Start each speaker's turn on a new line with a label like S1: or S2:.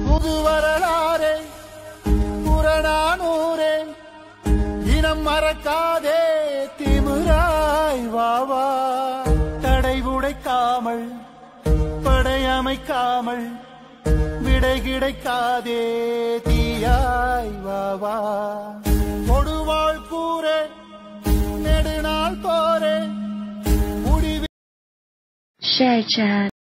S1: புது வரலாறே புறநானூரே இனம் மறக்காதே திமிராய் வாவா தடை உடைக்காமல் படையமைக்காமல் விடை கிடைக்காதே தீயாய் வாவா கொடுவாள் கூறே நெடுநாள் போரே முடிவு
S2: share chat